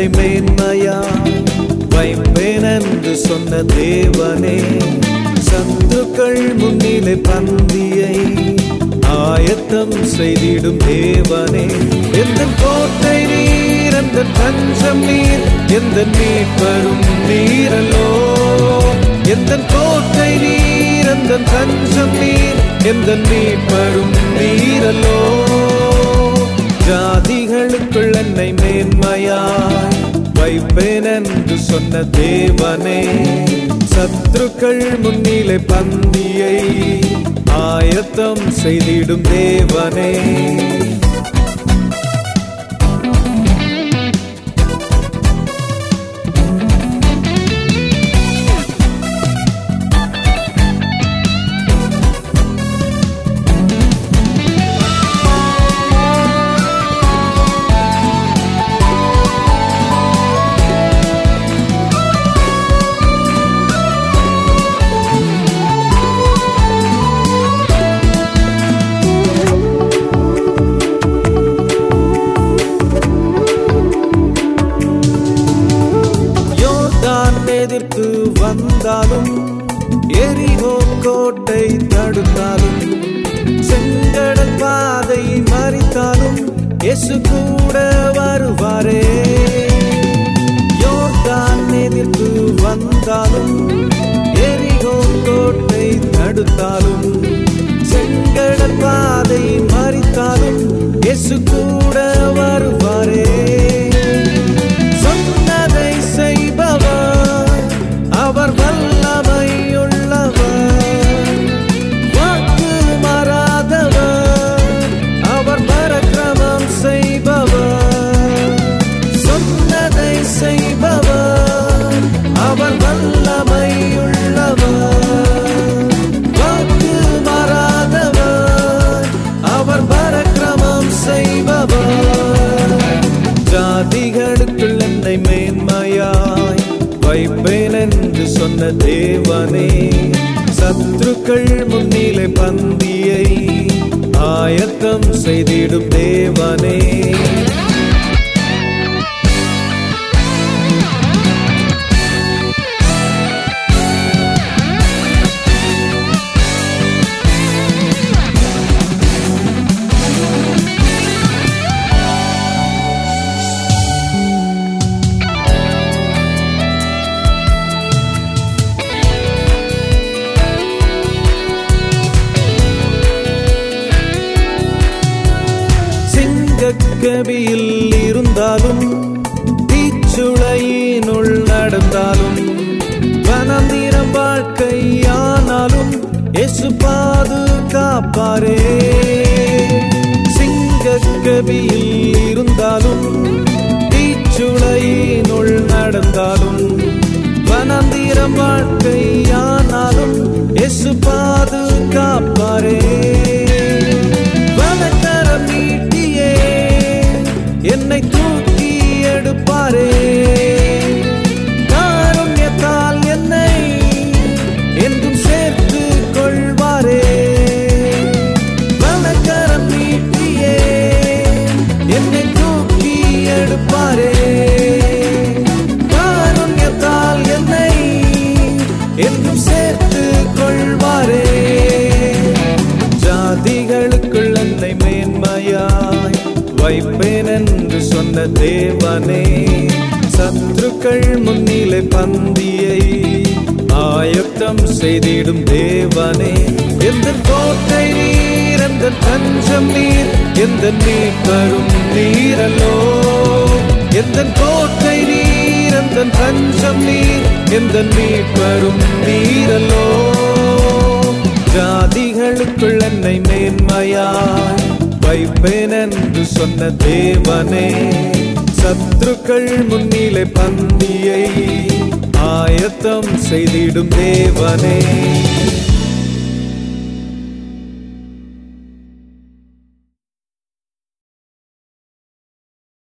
என்னை மேன்மையா வைப்பேன் என்று சொன்ன தேவனே சத்துக்கள் முன்னிலை பந்தியை ஆயத்தம் செய்திடும் தேவனே எந்த கோட்டை நீர் எந்த தஞ்சம் நீர் எந்த மீட்பரும் நீரலோ எந்த கோட்டை நீர் எந்த தஞ்சம் நீர் எந்த மீட்பரும் நீரலோ ஜாதிகளுக்குள் என்னை மேன்மையாய் வைப்பேன் என்று சொன்ன தேவனே சத்துருக்கள் முன்னிலை பந்தியை ஆயத்தம் செய்திடும் தேவனே யோர்தான் எதிர்த்து வந்தாலும் எரிகோ கோட்டை தடுத்தாலும் செங்கடல் பாதை மறித்தாலும் இயேசு கூட வருவாரே யோர்தான் எதிர்த்து வந்தாலும் எரிகோ கோட்டை தடுத்தாலும் செங்கடல் பாதை மறித்தாலும் இயேசு கூட வருவாரே சொன்னதை செய்பவர் அவர் வல்லமையுள்ளவர் வாக்கு மாறாதவர் அவர் பரக்கிரமம் செய்பவர் சொன்னதை செய்பவர் அவர் வல்லமையுள்ளவர் வாக்கு மாறாதவர் அவர் பரக்கிரமம் செய்பவர் ஜாதிகளுக்குள் என்னை மேன்மையாய் வைப்பேன் என்று சொன்ன தேவனே சத்துருக்கள் முன்னிலை பந்தியை ஆயத்தம் செய்திடும் தேவனே சிங்கக்கபியில் இருந்தாலும் தீச்சுளையினுள் நடந்தாலும் வனந்திரம் வாழ்க்கையானாலும் எசு பாதுகாப்பாரே சிங்கக்கபியில் இருந்தாலும் தீச்சுளையினுள் நடந்தாலும் வனந்திரம் வாழ்க்கையானாலும் எசு பாதுகாப்பாரே வலக்கரம் நீட்டியே என்னை தூக்கி எடுப்பாரே காருண்யத்தால் என்னை என்றும் சேர்த்து கொள்வாரே வலக்கரம் நீட்டியே என்னை தூக்கி எடுப்பாரே காருண்யத்தால் என்னை என்றும் சேர்த்து கொள்வாரே ஜாதிகளுக்குள் என்னை மேன்மையாய் வைப்பேன் என்று சொன்ன தேவனே சத்துருக்கள் முன்னிலை பந்தியை ஆயத்தம் செய்திடும் தேவனே எந்த கோட்டை நீர் எந்த தஞ்சம் நீர் எந்த நீர் தரும் நீரலோ எந்த கோட்டை நீர் எந்த தஞ்சம் நீர் எந்த நீர் தரும் நீரலோ ஜாதிகளுக்குள் என்னை மேன்மையாய் வைப்பேன் என்று சொன்ன தேவனே சத்துருக்கள் முன்னிலை பந்தியை ஆயத்தம் செய்திடும் தேவனே